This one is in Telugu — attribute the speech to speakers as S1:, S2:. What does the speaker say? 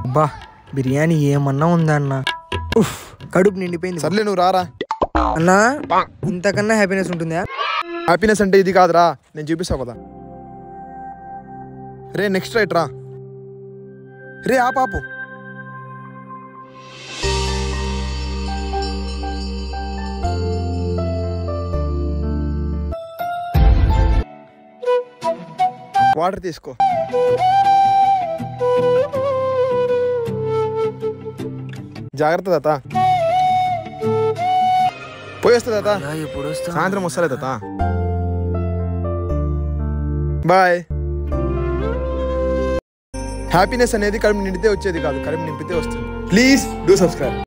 S1: బా బిర్యానీ ఏమన్నా ఉందా అన్న ఉఫ్ కడుపు నిండిపోయింది
S2: సర్లే నువ్వు రారా
S1: అన్నా ఇంతకన్నా హ్యాపీనెస్ ఉంటుందా
S2: హ్యాపీనెస్ అంటే ఇది కాదురా నేను చూపిస్తావు కదా రే నెక్స్ట్ రైట్ రా రే ఆ పాపు వాటర్ తీసుకో జాగ్రత్త తాత పోయేస్తా తాత
S1: ఎప్పుడు వస్తా
S2: సాయంత్రం వస్తలే తాత బాయ్ హ్యాపీనెస్ అనేది కడుపు నిండితే వచ్చేది కాదు కడుపు నింపితే వస్తుంది ప్లీజ్ డూ సబ్స్క్రైబ్